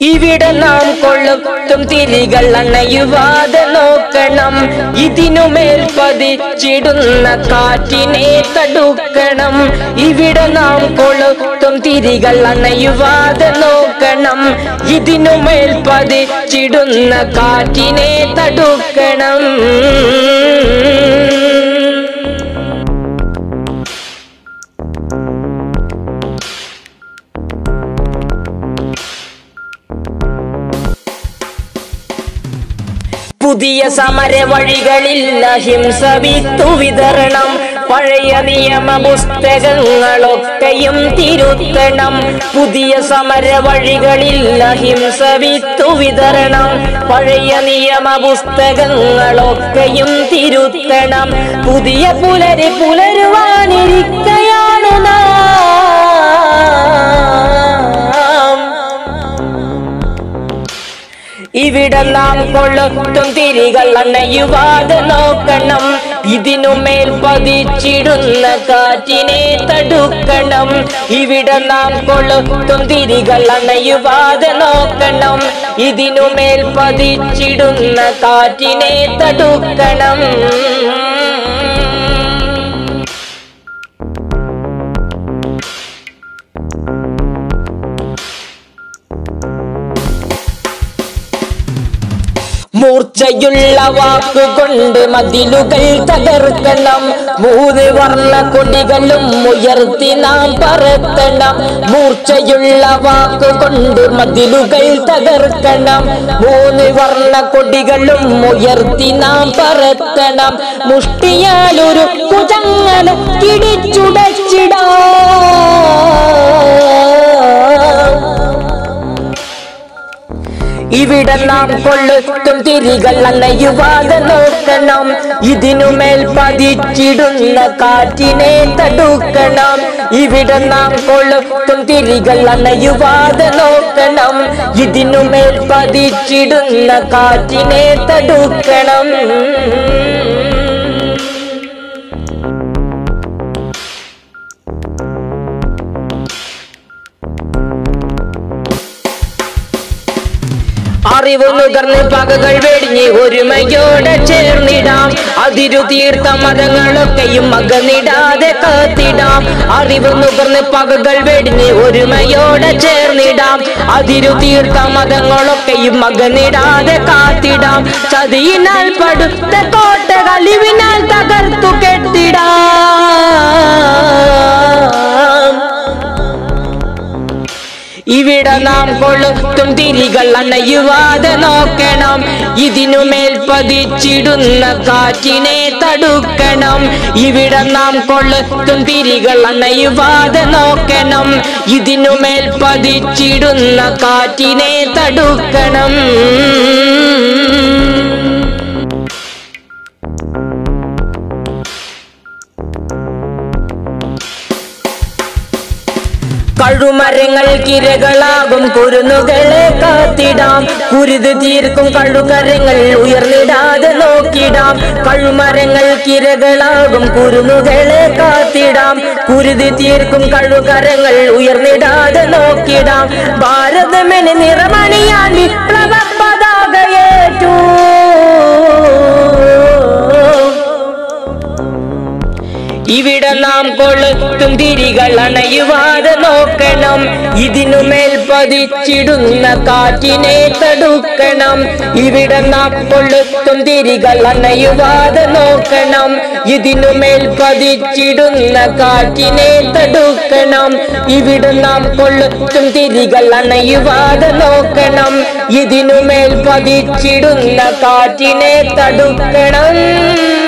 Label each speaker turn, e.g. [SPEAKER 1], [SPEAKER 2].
[SPEAKER 1] ഇവിടെ നാം കൊള്ളും തിരികൾ അണയുവാതെ നോക്കണം ഇതിനുമേൽ പതിച്ചിടുന്ന കാറ്റിനെ തടുക്കണം ഇവിടെ നാം കൊളുത്തും തിരികൾ അണയുവാതെ നോക്കണം ഇതിനുമേൽ പതിച്ചിടുന്ന കാറ്റിനെ തടുക്കണം പുതിയ സമര വഴികളിൽ അഹിംസ വിത്തു വിതരണം പഴയ നിയമ പുസ്തകങ്ങളൊക്കെയും തിരുത്തണം പുതിയ സമര വഴികളിൽ അഹിംസ വിത്തു വിതരണം പഴയ നിയമ പുസ്തകങ്ങളൊക്കെയും തിരുത്തണം പുതിയ പുലരി പുലരുവാനിരിക്കയാണു നാം ഇവിടെ നാം കൊളുത്തും തിരികൾ അണയുവാതെ നോക്കണം ഇതിനുമേൽ പതിച്ചിടുന്ന കാറ്റിനെ തടുക്കണം ഇവിടെ നാം കൊളുത്തും തിരികൾ അണയുവാതെ നോക്കണം ഇതിനുമേൽ പതിച്ചിടുന്ന കാറ്റിനെ തടുക്കണം മൂർച്ചയുള്ള വാക്കുകൊണ്ട് മതിലുകൾ തകർക്കണം മൂന്ന് വർണ്ണ കൊടികളും ഉയർത്തി നാം പറത്തണം മൂർച്ചയുള്ള വാക്കുകൊണ്ട് മതിലുകൾ തകർക്കണം മൂന്ന് വർണ്ണ കൊടികളും ഉയർത്തി നാം പറത്തണം മുഷ്ടിയാലൊരു കുജങ്ങലും കിടിച്ചുടച്ചിടാം ഇവിടെ നാം കൊള്ളുത്തും തിരികൾ അണയുവാതെ നോക്കണം ഇതിനുമേൽ പതിച്ചിടുന്ന കാറ്റിനെ തടുക്കണം ഇവിടെ നാം കൊള്ളുത്തും തിരികൾ അണയുവാതെ നോക്കണം ഇതിനുമേൽ പതിച്ചിടുന്ന കാറ്റിനെ തടുക്കണം അറിവ് നുകർന്ന് പകകൾ വെടിഞ്ഞ് ഒരുമയോടെ ചേർന്നിടാം അതിരു തീർത്ത മതങ്ങളൊക്കെയും അകന്നിടാതെ കാത്തിടാം അറിവ് നുകർന്ന് പകകൾ വെടിഞ്ഞ് ഒരുമയോടെ ചേർന്നിടാം അതിരു തീർത്ത മതങ്ങളൊക്കെയും അകന്നിടാതെ കാത്തിടാം ചതിയിനാൽ പടുത്ത കോട്ട കളിവിനാൽ തകർത്തു കെട്ടിടാം ഇവിടെ നാം കൊളുത്തും തിരികൾ അണയുവാതെ നോക്കണം ഇതിനുമേൽ പതിച്ചിടുന്ന കാറ്റിനെ തടുക്കണം ഇവിടെ നാം കൊളുത്തും തിരികൾ അണയുവാതെ നോക്കണം ഇതിനുമേൽ പതിച്ചിടുന്ന കാറ്റിനെ തടുക്കണം കഴുമരങ്ങൾ കിരകളാകും കുരുന്നുകളെ കാത്തിടാം കുരുത് തീർക്കും കഴുകരങ്ങൾ ഉയർന്നിടാതെ നോക്കിടാം കഴുമരങ്ങൾ കിരകളാകും കുരുന്നുകളെ കാത്തിടാം കുരുതി തീർക്കും കഴുകരങ്ങൾ ഉയർന്നിടാതെ നോക്കിടാം ഭാരതമെന് നിറമണിയാൻ വിപ്ലവ പതാകയേറ്റു ഇവിടെ നാം കൊളുത്തും തിരികൾ അണയുവാതെ നോക്കണം ഇതിനുമേൽ പതിച്ചിടുന്ന കാറ്റിനെ തടുക്കണം ഇവിടെ നാം കൊളുത്തും തിരികൾ അണയുവാതെ നോക്കണം ഇതിനുമേൽ പതിച്ചിടുന്ന കാറ്റിനെ തടുക്കണം ഇവിടെ നാം കൊളുത്തും തിരികൾ അണയുവാതെ നോക്കണം ഇതിനുമേൽ പതിച്ചിടുന്ന കാറ്റിനെ തടുക്കണം